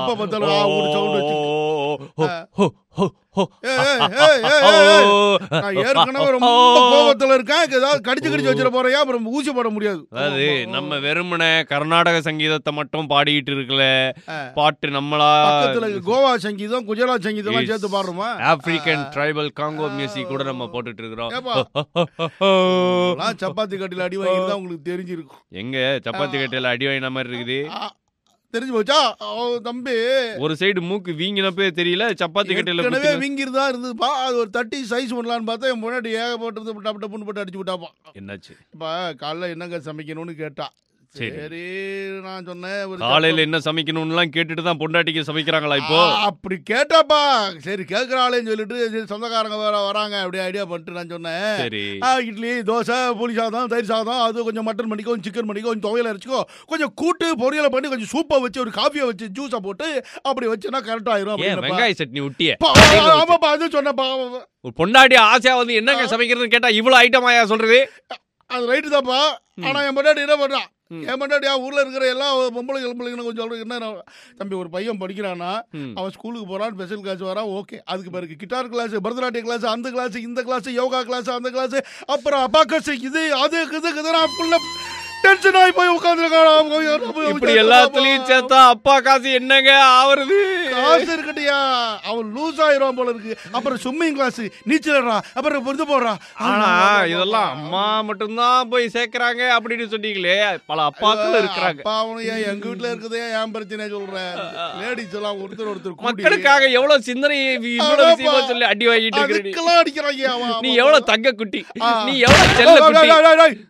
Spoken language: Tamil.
எப்ப பார்த்தாலும் ஆ, ஒரு sound வச்சு. ஹோ, ஹோ, ஹோ, ஹோ. ஏய், ஏய், ஏய், ஏய், ஏய், ஏய். நான் ஏற்கனவே ரொம்ப கோபத்துல இருக்கேன் ஏதாவது கடிச்சு கடிச்சு வச்சிட போறேன் அப்புறம் ஊசி போட முடியாது அதாவது நம்ம வெறுமனே கர்நாடக சங்கீதத்தை மட்டும் பாடிட்டு இருக்கல ஆ. பாட்டு நம்மளா பக்கத்துல கோவா சங்கீதம் குஜராத் சங்கீதம் எல்லாம் Yes. சேர்த்து பாடுறோமா ஆப்பிரிக்கன் ட்ரைபல் காங்கோ மியூசிக் கூட நம்ம போட்டுட்டு இருக்கிறோம் ஏப்பா. நான் சப்பாத்தி கட்டில அடி வாங்கிட்டு தான் உங்களுக்கு தெரிஞ்சிருக்கும் எங்க சப்பாத்தி கட்டையில அடி வாங்கின மாதிரி இருக்குது ஆ, தெரிஞ்சு போச்சா ஓ, தம்பி ஒரு சைடு மூக்கு வீங்கினப்பே தெரியல சப்பாத்தி கட்டையில ஏற்கனவே குத்தின- விங்கிருதா இருந்ததுப்பா அது ஒரு தட்டி சைஸ் பண்ணலான்னு பார்த்தா என் முன்னாடி ஏகப்பட்டது டப்பு டப்புன்னு போட்டு அடிச்சு விட்டாப்பா என்னாச்சு இப்ப காலைல என்னங்க சமைக்கணும்னு கேட்டா சரி. சரி நான் சொன்னேன் ஒரு காலையில என்ன சமைக்கணும்லாம் கேட்டுட்டு தான் பொண்டாட்டிக்கு சமைக்கிறாங்களா இப்போ ஆ, அப்படி கேட்டாப்பா சரி கேட்கறாளேன்னு சொல்லிட்டு சரி, சொந்தக்காரங்க வேற வராங்க அப்படியே ஐடியா பண்ணிட்டு நான் சொன்னேன் சரி ஆ, இட்லி தோசை புளி சாதம் தயிர் சாதம் அது கொஞ்சம் மட்டன் பண்ணிக்கோ கொஞ்சம் சிக்கன் பண்ணிக்கோ கொஞ்சம் துவையல் அரைச்சிக்கோ கொஞ்சம் கூட்டு பொரியலை பண்ணி கொஞ்சம் சூப்பை வச்சு ஒரு காஃபியை வச்சு ஜூஸை போட்டு அப்படி வச்சுனா கரெக்ட் ஆயிரும் ஏன் அப்படின்னப்பா. வெங்காய சட்னி ஒட்டிய பா, ஆமாப்பா அது சொன்னப்பா ஒரு பொண்டாட்டி ஆசையா வந்து என்னங்க சமைக்கிறதுன்னு கேட்டா இவ்வளவு ஐட்டமாயா சொல்றது அது ரைட்டு தான்ப்பா ஆனா என் பொண்டாட்டி என்ன பண்றான் என் பொண்டாட்டி என் ஊர்ல இருக்கிற எல்லா பொம்பளை கிளம்பளைங்களும் கொஞ்சம் சொல்றேன் என்ன நான் தம்பி ஒரு பையன் படிக்கிறானா ம். அவன் ஸ்கூலுக்கு போறான் ஸ்பெஷல் கிளாஸ் வரான் ஓகே அதுக்கு பிறகு கிட்டார் கிளாஸ் பரதநாட்டிய கிளாஸ் அந்த கிளாஸ் இந்த கிளாஸ் யோகா கிளாஸ் அந்த கிளாஸ் அப்புறம் அபாக்கஸ் இது அது இது இது நான் புள்ள டென்ஷன் ஆகி போய் உட்காந்துருக்கான் இப்படி எல்லாத்துலயும் சேர்த்தா அப்பா காசு என்னங்க ஆவறது காசு இருக்கட்டியா அவன் லூஸ் ஆயிரும் போல இருக்கு அப்புறம் ஸ்விம்மிங் கிளாஸ் நீச்சல் அப்புறம் இது போடுறான் ஆனா இதெல்லாம் அம்மா மட்டும்தான் போய் சேர்க்கறாங்க அப்படின்னு சொன்னீங்களே பல அப்பாக்கள் இருக்கிறாங்க அப்பா அவனு ஏன் எங்க வீட்டுல இருக்குதே ஏன் பிரச்சனை சொல்றேன் லேடிஸ் எல்லாம் ஒருத்தர் ஒருத்தர் கூடி மக்களுக்காக எவ்வளவு சிந்தனை இவ்வளவு விஷயமா சொல்லி அடி வாங்கிட்டு இருக்கிற நீ. அதுக்கெல்லாம் அடிக்கிறாங்க அவன் நீ எவ்வளவு தங்க குட்டி நீ எவ்வளவு செல்ல குட்டி